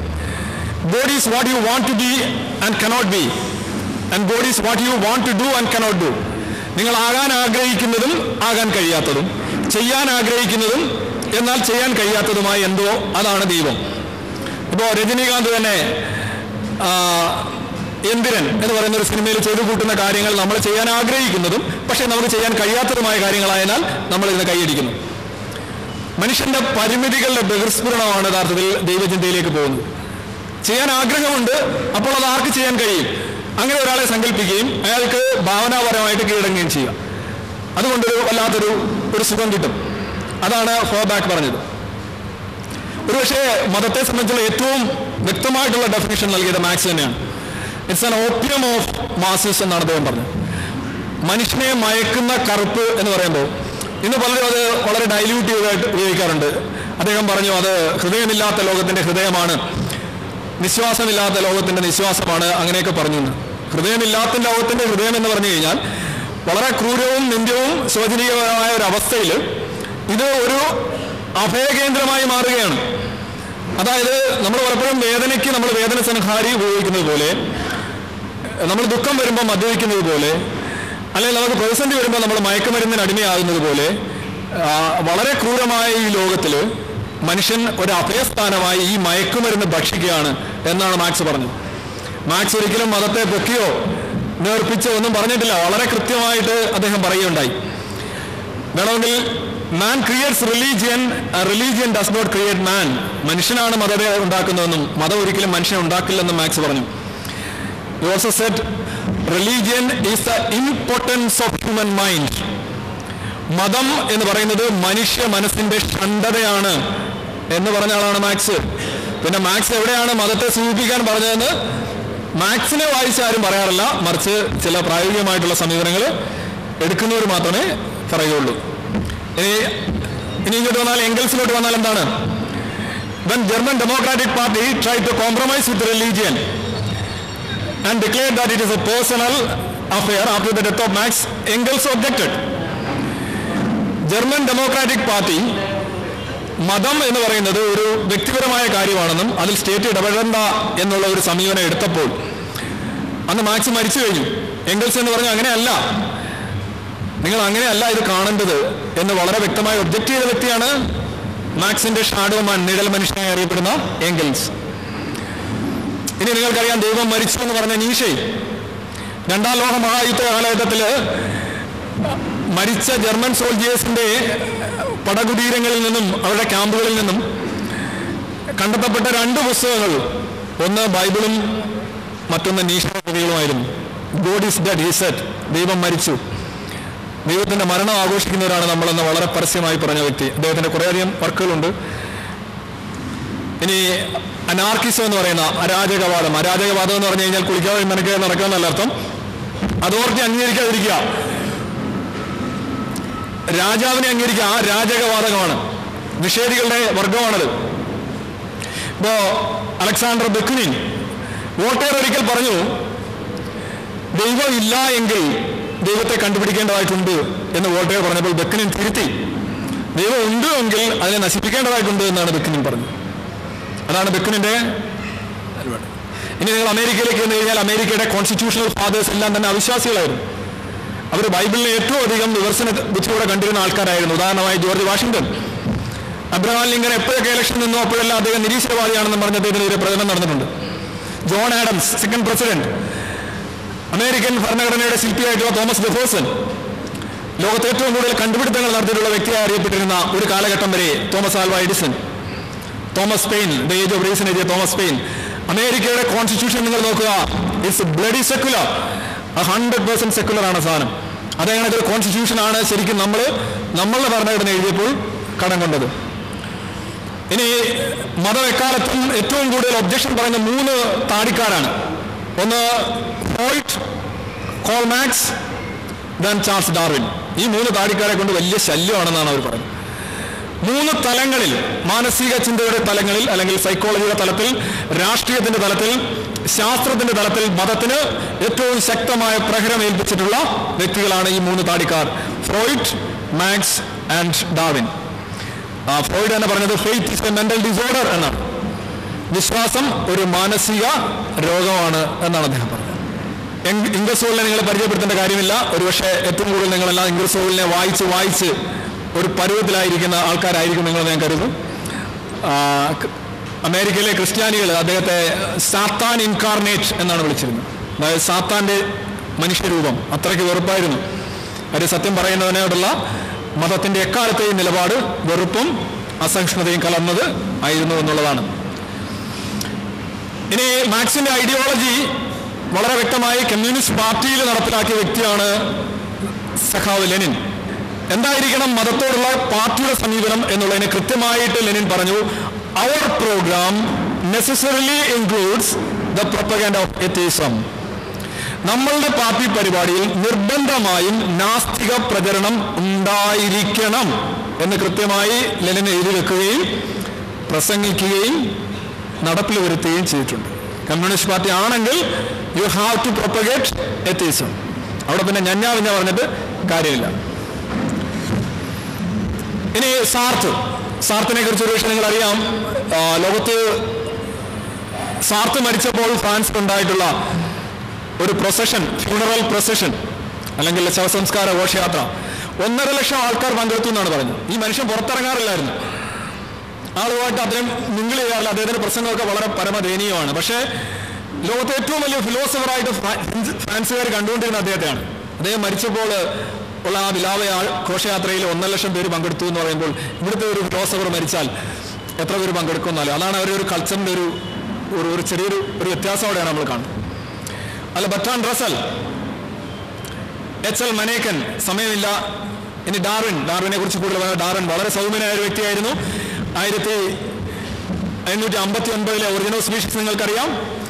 God is what you want to be and cannot be and God is what you want to do and cannot do നിങ്ങൾ ആകാൻ ആഗ്രഹിക്കുന്നതും ആകാൻ കഴിയാത്തതും ചെയ്യാൻ ആഗ്രഹിക്കുന്നതും എന്നാൽ ചെയ്യാൻ കഴിയാത്തതുമായ എന്തോ അതാണ് ദൈവം ഇപ്പോൾ രജനീകാന്ത് തന്നെ ആ, എന്തിരൻ എന്ന് പറയുന്ന ഒരു സിനിമയിൽ ചെയ്തു കൂട്ടുന്ന കാര്യങ്ങൾ നമ്മൾ ചെയ്യാൻ ആഗ്രഹിക്കുന്നതും പക്ഷേ നമുക്ക് ചെയ്യാൻ കഴിയാത്തതുമായ കാര്യങ്ങളായതിനാൽ നമ്മൾ ഇതിനെ കൈയടിക്കുന്നു മനുഷ്യന്റെ പരിമിതികളുടെ ബഹിർസ്ഫുരണമാണ് യഥാർത്ഥത്തിൽ ദൈവചിന്തയിലേക്ക് പോകുന്നത് ചെയ്യാൻ ആഗ്രഹമുണ്ട് അപ്പോൾ അത് ആർക്ക് ചെയ്യാൻ കഴിയും അങ്ങനെ ഒരാളെ സങ്കല്പിക്കുകയും അയാൾക്ക് ഭാവനാപരമായിട്ട് കീഴടങ്ങുകയും ചെയ്യുക അതുകൊണ്ടൊരു വല്ലാത്തൊരു ഒരു സുഖം കിട്ടും അതാണ് ഫോബാക്ക് പറഞ്ഞത് ഒരുപക്ഷെ മതത്തെ സംബന്ധിച്ചുള്ള ഏറ്റവും വ്യക്തമായിട്ടുള്ള ഡെഫിനേഷൻ നൽകിയത് മാക്സ് തന്നെയാണ് it's an opium of masses എന്നാണ് അദ്ദേഹം പറഞ്ഞത് മനുഷ്യനെ മയക്കുന്ന കറുപ്പ് എന്ന് പറയുമ്പോൾ ഇന്ന് പലരും അത് വളരെ ഡൈല്യൂട്ട് ചെയ്തായിട്ട് ഉപയോഗിക്കാറുണ്ട് അദ്ദേഹം പറഞ്ഞു അത് ഹൃദയമില്ലാത്ത ലോകത്തിന്റെ ഹൃദയമാണ് നിശ്വാസമില്ലാത്ത ലോകത്തിന്റെ നിശ്വാസമാണ് അങ്ങനെയൊക്കെ പറഞ്ഞു എന്ന്. ഹൃദയമില്ലാത്ത ലോകത്തിന്റെ ഹൃദയം എന്ന് പറഞ്ഞു കഴിഞ്ഞാൽ വളരെ ക്രൂരവും നിന്ദ്യവും ശോചനീയമായ ഒരു അവസ്ഥയിൽ ഇത് ഒരു അഭയകേന്ദ്രമായി മാറുകയാണ് അതായത് നമ്മൾ പലപ്പോഴും വേദനയ്ക്ക് നമ്മൾ വേദന സംഹാരി ഉപയോഗിക്കുന്നത് പോലെ നമ്മൾ ദുഃഖം വരുമ്പോൾ മദ്യപിക്കുന്നത് പോലെ അല്ലെങ്കിൽ നമുക്ക് പ്രതിസന്ധി വരുമ്പോൾ നമ്മൾ മയക്കുമരുന്നിന് അടിമയാകുന്നത് പോലെ ആ, വളരെ ക്രൂരമായ ഈ ലോകത്തിൽ മനുഷ്യൻ ഒരു അഭയസ്ഥാനമായി ഈ മയക്കുമരുന്ന് ഭക്ഷിക്കുകയാണ് എന്നാണ് മാക്സ് പറഞ്ഞത് മാക്സ് ഒരിക്കലും മതത്തെ പൊക്കിയോ നേർപ്പിച്ചോ ഒന്നും പറഞ്ഞിട്ടില്ല വളരെ കൃത്യമായിട്ട് അദ്ദേഹം പറയുകയുണ്ടായി വേണമെങ്കിൽ man creates religion religion does not create man മനുഷ്യനാണ് മതത്തെ ഉണ്ടാക്കുന്നതെന്നും മതം ഒരിക്കലും മനുഷ്യനെ ഉണ്ടാക്കില്ലെന്നും മാക്സ് പറഞ്ഞു He also said religion is the impotence of human mind. മതം എന്ന് പറയുന്നത് മനുഷ്യ മനസ്സിന്റെ ഷണ്ഡതയാണ് എന്ന് പറഞ്ഞ ആളാണ് മാക്സ് പിന്നെ മാക്സ് എവിടെയാണ് മതത്തെ സൂചിപ്പിക്കാൻ പറഞ്ഞതെന്ന് മാക്സിനെ വായിച്ച് ആരും പറയാറില്ല മറിച്ച് ചില പ്രായോഗികമായിട്ടുള്ള സമീപനങ്ങൾ എടുക്കുന്നവർ മാത്രമേ പറയുകയുള്ളൂ ഇനി ഇനി ഇങ്ങോട്ട് വന്നാൽ എംഗൽസിലോട്ട് വന്നാൽ എന്താണ് when German Democratic Party tried to compromise with religion and declared that it is a personal affair after the death of Max, Engels objected. German Democratic Party മതം എന്ന് പറയുന്നത് ഒരു വ്യക്തിപരമായ കാര്യമാണെന്നും അതിൽ സ്റ്റേറ്റ് ഇടപെടേണ്ട എന്നുള്ള ഒരു സമീപനം എടുത്തപ്പോൾ അന്ന് മാക്സ് മരിച്ചു കഴിഞ്ഞു എംഗൽസ് എന്ന് പറഞ്ഞു അങ്ങനെയല്ല നിങ്ങൾ അങ്ങനെയല്ല ഇത് കാണേണ്ടത് എന്ന് വളരെ വ്യക്തമായി ഒബ്ജക്റ്റ് ചെയ്ത വ്യക്തിയാണ് മാക്സിന്റെ ഷാഡോ മാൻ നിഴൽ മനുഷ്യനായി അറിയപ്പെടുന്ന എംഗൽസ് ഇനി നിങ്ങൾക്കറിയാം ദൈവം മരിച്ചു എന്ന് പറഞ്ഞ നീഷെ രണ്ടാം ലോക മഹായുദ്ധ കാലഘട്ടത്തില് മരിച്ച ജർമ്മൻ സോൾജിയേഴ്സിന്റെ പടകുടീരങ്ങളിൽ നിന്നും അവരുടെ ക്യാമ്പുകളിൽ നിന്നും കണ്ടെത്തപ്പെട്ട രണ്ട് പുസ്തകങ്ങൾ ഒന്ന് ബൈബിളും മറ്റൊന്ന് നീഷ കൃതികളുമായിരുന്നു God is dead he said ദൈവം മരിച്ചു ദൈവത്തിന്റെ മരണം ആഘോഷിക്കുന്നവരാണ് നമ്മളെന്ന് വളരെ പരസ്യമായി പറഞ്ഞ വ്യക്തി അദ്ദേഹത്തിന്റെ കുറേയധികം വർക്കുകളുണ്ട് ഇനി അനാർക്കിസം എന്ന് പറയുന്ന അരാജകവാദം അരാജകവാദം എന്ന് പറഞ്ഞു കഴിഞ്ഞാൽ കുളിക്കാതെ നിനക്ക് നടക്കാന്നല്ല അർത്ഥം അതോറിറ്റി അംഗീകരിക്കാതിരിക്കുക രാജാവിനെ അംഗീകരിക്കുക ആ രാജകവാദകമാണ് നിഷേധികളുടെ വർഗമാണത് ഇപ്പോ അലക്സാണ്ടർ ബെക്കുനിൻ വോട്ടേർ ഒരിക്കൽ പറഞ്ഞു ദൈവം ഇല്ല എങ്കിൽ ദൈവത്തെ കണ്ടുപിടിക്കേണ്ടതായിട്ടുണ്ട് എന്ന് വോട്ടേർ പറഞ്ഞപ്പോൾ ബെക്കനിൻ തിരുത്തി ദൈവം ഉണ്ട് എങ്കിൽ അതിനെ നശിപ്പിക്കേണ്ടതായിട്ടുണ്ട് എന്നാണ് ബെക്കനിൻ പറഞ്ഞത് അതാണ് ബെക്കനിന്റെ നിലപാട്. ഇനി നിങ്ങൾ അമേരിക്കയിലേക്ക് വന്നു കഴിഞ്ഞാൽ അമേരിക്കയുടെ കോൺസ്റ്റിറ്റ്യൂഷണൽ ഫാദേഴ്സ് എല്ലാം തന്നെ അവിശ്വാസികളായിരുന്നു അവർ ബൈബിളിനെ ഏറ്റവും അധികം വിമർശന ബുദ്ധിയോടെ കണ്ടിരുന്ന ആൾക്കാരായിരുന്നു ഉദാഹരണമായി ജോർജ് വാഷിംഗ്ടൺ അബ്രഹാം ലിങ്കൻ എപ്പോഴൊക്കെ ഇലക്ഷൻ നിന്നോ അപ്പോഴെല്ലാം അദ്ദേഹം നിരീശ്വരവാദിയാണെന്ന് പറഞ്ഞ അദ്ദേഹത്തിനെതിരെ പ്രചരണം നടന്നിട്ടുണ്ട് John Adams second president American ഭരണഘടനയുടെ ശില്പിയായിട്ടുള്ള തോമസ് ജെഫേഴ്സൺ ലോകത്ത് ഏറ്റവും കൂടുതൽ കണ്ടുപിടുത്തങ്ങൾ നടത്തിയിട്ടുള്ള വ്യക്തിയായി അറിയപ്പെട്ടിരുന്ന ഒരു കാലഘട്ടം വരെ Thomas Alva Edison Thomas Paine the age of reason എഴുതിയ തോമസ് പെയിൻ അമേരിക്കയുടെ കോൺസ്റ്റിറ്റ്യൂഷൻ നിങ്ങൾ നോക്കുക it's bloody secular hundred percent secular ആണ് സാധനം അതങ്ങനെ ഒരു കോൺസ്റ്റിറ്റ്യൂഷൻ ആണ് ശരിക്കും നമ്മൾ നമ്മളുടെ ഭരണഘടന എഴുതിയപ്പോൾ കടം കൊണ്ടത് ഇനി മതം എക്കാലത്തും ഏറ്റവും കൂടുതൽ ഒബ്ജക്ഷൻ പറയുന്ന മൂന്ന് താടിക്കാരാണ് ഒന്ന് Freud Karl Marx then Charles Darwin ഈ മൂന്ന് താടിക്കാരെ കൊണ്ട് വലിയ ശല്യമാണെന്നാണ് അവർ പറയുന്നത് മൂന്ന് തലങ്ങളിൽ മാനസിക ചിന്തയുടെ തലങ്ങളിൽ അല്ലെങ്കിൽ സൈക്കോളജിയുടെ തലത്തിൽ രാഷ്ട്രീയത്തിന്റെ തലത്തിൽ ശാസ്ത്രത്തിന്റെ തലത്തിൽ മതത്തിന് ഏറ്റവും ശക്തമായ പ്രഹരം ഏൽപ്പിച്ചിട്ടുള്ള വ്യക്തികളാണ് ഈ മൂന്ന് താടിക്കാർ ഫ്രോയിഡ് മാക്സ് ആൻഡ് ഡാർവിൻ ആ ഫ്രോയിഡ് തന്നെ പറഞ്ഞത് faith is a mental disorder എന്നാണ് വിശ്വാസം ഒരു മാനസിക രോഗമാണ് എന്നാണ് അദ്ദേഹം പറഞ്ഞത് എങ്- ഇംഗസോളിനെ നിങ്ങൾ പരിചയപ്പെടുത്തേണ്ട കാര്യമില്ല ഒരുപക്ഷെ ഏറ്റവും കൂടുതൽ നിങ്ങളെല്ലാം ഇംഗസോളിനെ വായിച്ച് വായിച്ച് ഒരു പരുവത്തിലായിരിക്കുന്ന ആൾക്കാരായിരിക്കും നിങ്ങളെന്ന് ഞാൻ കരുതുന്നു ആ, ക- അമേരിക്കയിലെ ക്രിസ്ത്യാനികൾ അദ്ദേഹത്തെ സാത്താൻ ഇൻകാർണേറ്റ് എന്നാണ് വിളിച്ചിരുന്നത് അതായത് സാത്താന്റെ മനുഷ്യരൂപം അത്രയ്ക്ക് വെറുപ്പായിരുന്നു അവർ സത്യം പറയുന്നതിനോടുള്ള മതത്തിന്റെ എക്കാലത്തെയും നിലപാട് വെറുപ്പും അസഹിഷ്ണുതയും കലർന്നത് ആയിരുന്നു എന്നുള്ളതാണ് ഇനി മാക്സിന്റെ ഐഡിയോളജി വളരെ വ്യക്തമായി കമ്മ്യൂണിസ്റ്റ് പാർട്ടിയിൽ നടപ്പിലാക്കിയ വ്യക്തിയാണ് സഖാവ് ലെനിൻ എന്തായിരിക്കണം മതത്തോടുള്ള പാർട്ടിയുടെ സമീപനം എന്നുള്ളതിനെ കൃത്യമായിട്ട് ലെനിൻ പറഞ്ഞു അവർ program necessarily includes the propaganda of atheism നമ്മളുടെ പാർട്ടി പരിപാടിയിൽ നിർബന്ധമായും നാസ്തിക പ്രചരണം ഉണ്ടായിരിക്കണം എന്ന് കൃത്യമായി ലെനിൻ എഴുതി വെക്കുകയും പ്രസംഗിക്കുകയും നടപ്പിൽ വരുത്തുകയും ചെയ്തിട്ടുണ്ട് കമ്മ്യൂണിസ്റ്റ് പാർട്ടി ആണെങ്കിൽ you have to propagate atheism അവിടെ പിന്നെ ഞഞ്ഞാ വിഞ്ഞ പറഞ്ഞിട്ട് കാര്യമില്ല ഇനി സാർത്ത് സാർത്തിനെ കുറിച്ച് ഒരു നിങ്ങൾ അറിയാം ആ, ലോകത്ത് സാർത്ത് മരിച്ചപ്പോൾ ഫ്രാൻസിൽ ഉണ്ടായിട്ടുള്ള ഒരു പ്രൊസഷൻ ഫ്യൂണറൽ പ്രൊസഷൻ അല്ലെങ്കിൽ ശവസംസ്കാര ഘോഷയാത്ര ഒന്നര ലക്ഷം ആൾക്കാർ പങ്കെടുത്തു എന്നാണ് പറഞ്ഞത് ഈ മനുഷ്യൻ പുറത്തിറങ്ങാറില്ലായിരുന്നു ആളുമായിട്ട് അദ്ദേഹം മിങ്കിൾ ചെയ്യാറില്ല അദ്ദേഹത്തിന്റെ പ്രസംഗമൊക്കെ വളരെ പരമദയനീയമാണ് പക്ഷേ ലോകത്തെ ഏറ്റവും വലിയ ഫിലോസഫറായിട്ട് ഫ്രാൻസുകാർ കണ്ടുകൊണ്ടിരുന്ന അദ്ദേഹത്തെയാണ് അദ്ദേഹം മരിച്ചപ്പോൾ ഉള്ള ആ വിലാപ ആ- ഘോഷയാത്രയിൽ ഒന്നര ലക്ഷം പേര് പങ്കെടുത്തു എന്ന് പറയുമ്പോൾ ഇവിടുത്തെ ഒരു ഫിലോസഫർ മരിച്ചാൽ എത്ര പേര് പങ്കെടുക്കുന്നാലും അതാണ് അവരുടെ ഒരു കൾച്ചറിന്റെ ഒരു ഒരു ഒരു ചെറിയൊരു ഒരു വ്യത്യാസം അവിടെയാണ് നമ്മൾ കാണുന്നത് അല്ല Bertrand Russell H L Mencken സമയമില്ല ഇനി ഡാർവിൻ ഡാർവിനെ കുറിച്ച് കൂടുതൽ പറയാം ഡാർവിൻ വളരെ സൗമ്യനായ ഒരു വ്യക്തിയായിരുന്നു ആയിരത്തി എണ്ണൂറ്റി അമ്പത്തി ഒൻപതിലെ ഒറിജിനൽ സ്പീഷീസ് നിങ്ങൾക്കറിയാം